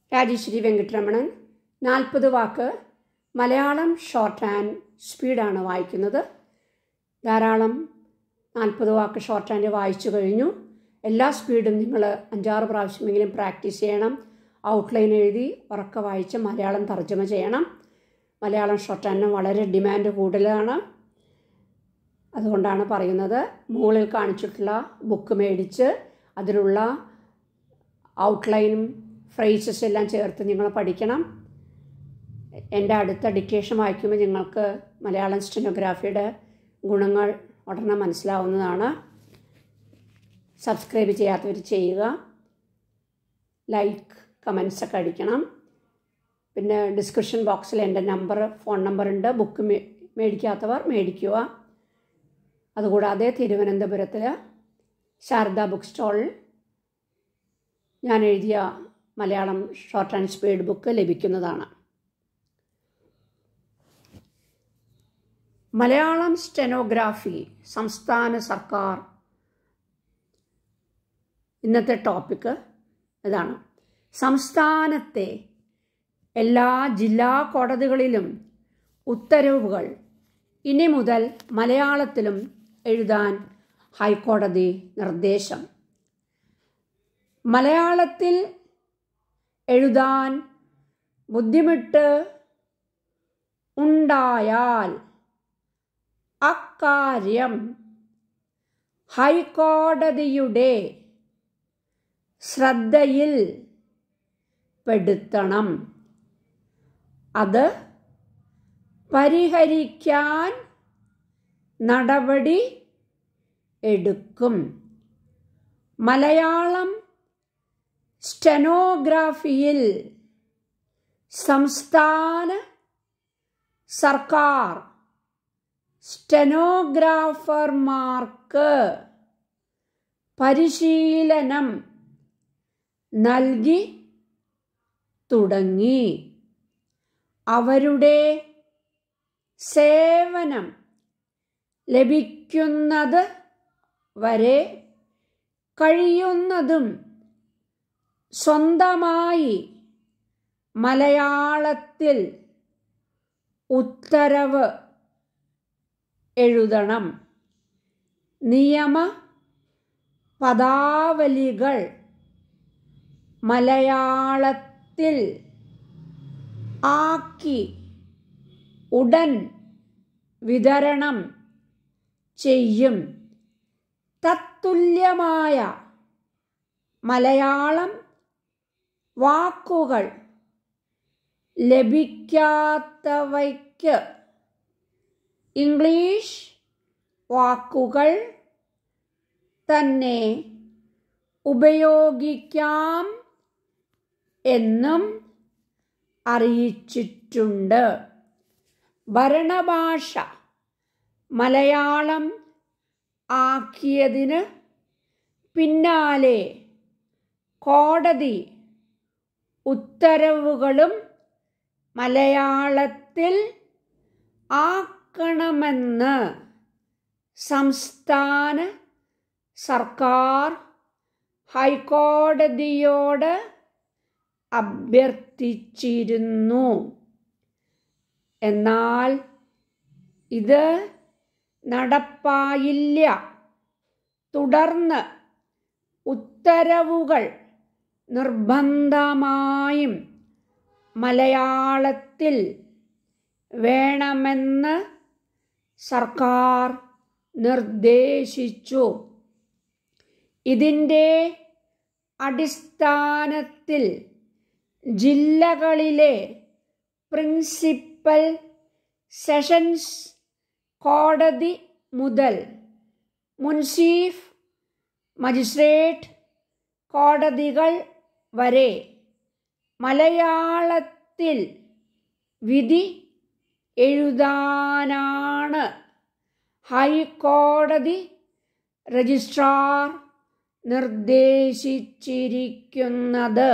രാജേശ്വരി വെങ്കിട്ടരമണൻ നാൽപ്പത് വാക്ക് Malayalam short and സ്പീഡാണ് വായിക്കുന്നത് ധാരാളം നാൽപ്പത് വാക്ക് ഷോർട്ട് ആൻഡ് വായിച്ചു കഴിഞ്ഞു എല്ലാ സ്പീഡും നിങ്ങൾ അഞ്ചാറ് പ്രാവശ്യമെങ്കിലും പ്രാക്ടീസ് ചെയ്യണം ഔട്ട്ലൈൻ എഴുതി ഉറക്ക വായിച്ച് മലയാളം തർജ്ജമ ചെയ്യണം മലയാളം ഷോർട്ട് ആൻഡിന് വളരെ ഡിമാൻഡ് കൂടുതലാണ് അതുകൊണ്ടാണ് പറയുന്നത് മുകളിൽ കാണിച്ചിട്ടുള്ള ബുക്ക് മേടിച്ച് അതിലുള്ള ഔട്ട്ലൈനും ഫ്രേസസ് എല്ലാം ചേർത്ത് നിങ്ങൾ പഠിക്കണം എൻ്റെ അടുത്ത ഡിക്റ്റേഷൻ വായിക്കുമ്പോൾ നിങ്ങൾക്ക് മലയാളം സ്റ്റെനോഗ്രാഫിയുടെ ഗുണങ്ങൾ ഉടനെ മനസ്സിലാവുന്നതാണ് സബ്സ്ക്രൈബ് ചെയ്യാത്തവർ ചെയ്യുക ലൈക്ക് കമൻസ് ഒക്കെ അടിക്കണം പിന്നെ ഡിസ്ക്രിപ്ഷൻ ബോക്സിൽ എൻ്റെ നമ്പർ ഫോൺ നമ്പർ ഉണ്ട് ബുക്ക് മേ മേടിക്കാത്തവർ മേടിക്കുക അതുകൂടാതെ തിരുവനന്തപുരത്തിൽ ശാരദ ബുക്ക് സ്റ്റോളിൽ ഞാൻ എഴുതിയ Malayalam short and speed book ലഭിക്കുന്നതാണ് മലയാളം സ്റ്റെനോഗ്രാഫി സംസ്ഥാന സർക്കാർ ഇന്നത്തെ ടോപ്പിക്ക് ഇതാണ് സംസ്ഥാനത്തെ എല്ലാ ജില്ലാ കോടതികളിലും ഉത്തരവുകൾ ഇനി മുതൽ മലയാളത്തിലും എഴുതാൻ ഹൈക്കോടതി നിർദ്ദേശം മലയാളത്തിൽ എഴുതാൻ ബുദ്ധിമുട്ട് ഉണ്ടായാൽ അക്കാര്യം ഹൈക്കോടതിയുടെ ശ്രദ്ധയിൽ പെടുത്തണം അത് പരിഹരിക്കാൻ നടപടി എടുക്കും മലയാളം സ്റ്റെനോഗ്രാഫിയിൽ സംസ്ഥാന സർക്കാർ സ്റ്റെനോഗ്രാഫർമാർക്ക് പരിശീലനം നൽകി തുടങ്ങി അവരുടെ സേവനം ലഭിക്കുന്നത് വരെ കഴിയുന്നതും സ്വന്തമായി മലയാളത്തിൽ ഉത്തരവ് എഴുതണം നിയമ പദാവലികൾ മലയാളത്തിൽ ആക്കി ഉടൻ വിതരണം ചെയ്യും തത്തുല്യമായ മലയാളം വാക്കുകൾ ലഭിക്കാത്തവയ്ക്ക് ഇംഗ്ലീഷ് വാക്കുകൾ തന്നെ ഉപയോഗിക്കാം എന്നും അറിയിച്ചിട്ടുണ്ട് ഭരണഭാഷ മലയാളം ആക്കിയതിന് പിന്നാലെ കോടതി ഉത്തരവുകളും മലയാളത്തിൽ ആക്കണമെന്ന് സംസ്ഥാന സർക്കാർ ഹൈക്കോടതിയോട് അഭ്യർത്ഥിച്ചിരുന്നു എന്നാൽ ഇത് നടപ്പായില്ല തുടർന്ന് ഉത്തരവുകൾ നിർബന്ധമായും മലയാളത്തിൽ വേണമെന്ന് സർക്കാർ നിർദ്ദേശിച്ചു ഇതിൻ്റെ അടിസ്ഥാനത്തിൽ ജില്ലകളിലെ പ്രിൻസിപ്പൽ സെഷൻസ് കോടതി മുതൽ മുൻസീഫ് മജിസ്ട്രേറ്റ് കോടതികൾ വരെ മലയാളത്തിൽ വിധി എഴുതാനാണ് ഹൈക്കോടതി രജിസ്ട്രാർ നിർദ്ദേശിച്ചിരിക്കുന്നത്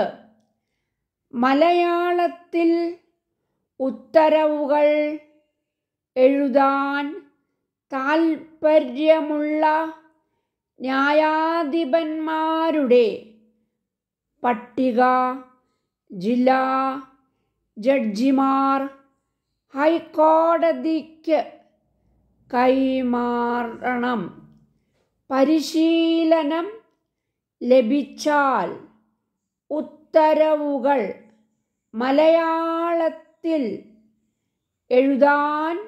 മലയാളത്തിൽ ഉത്തരവുകൾ എഴുതാൻ താൽപ്പര്യമുള്ള ന്യായാധിപന്മാരുടെ പട്ടിക ജില്ലാ ജഡ്ജിമാർ ഹൈക്കോടതിക്ക് കൈമാറണം പരിശീലനം ലഭിച്ചാൽ ഉത്തരവുകൾ മലയാളത്തിൽ എഴുതാൻ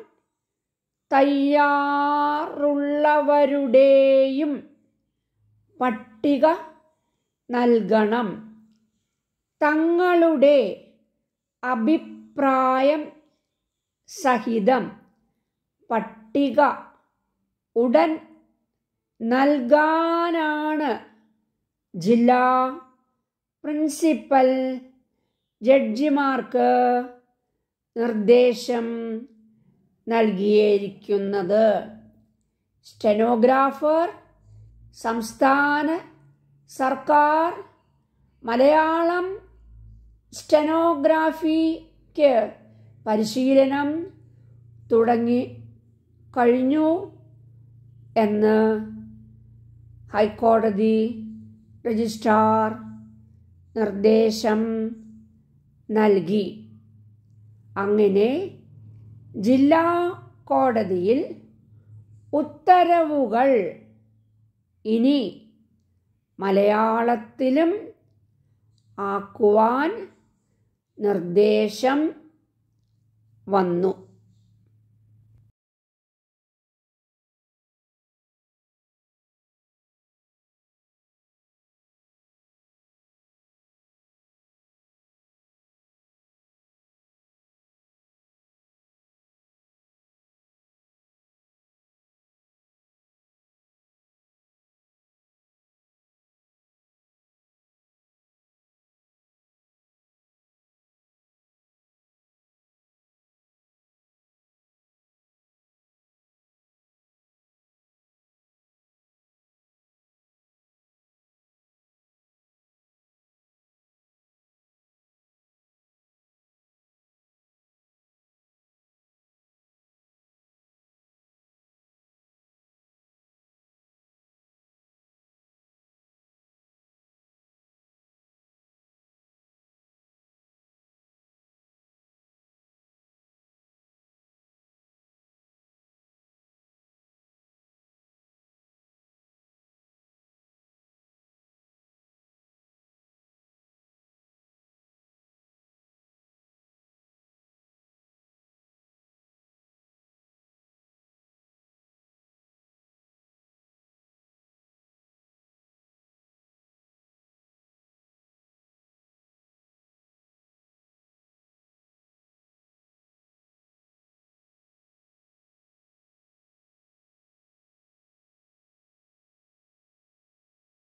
തയ്യാറുള്ളവരുടെയും പട്ടിക നൽകണം തങ്ങളുടെ അഭിപ്രായം സഹിതം പട്ടിക ഉടൻ നൽകാനാണ് ജില്ലാ പ്രിൻസിപ്പൽ ജഡ്ജിമാർക്ക് നിർദ്ദേശം നൽകിയിരിക്കുന്നത് സ്റ്റെനോഗ്രാഫർ സംസ്ഥാന സർക്കാർ മലയാളം സ്റ്റെനോഗ്രാഫിക്ക് പരിശീലനം തുടങ്ങി കഴിഞ്ഞു എന്ന് ഹൈക്കോടതി രജിസ്ട്രാർ നിർദ്ദേശം നൽകി അങ്ങനെ ജില്ലാ കോടതിയിൽ ഉത്തരവുകൾ ഇനി മലയാളത്തിലും ആക്കുവാൻ നിർദ്ദേശം വന്നു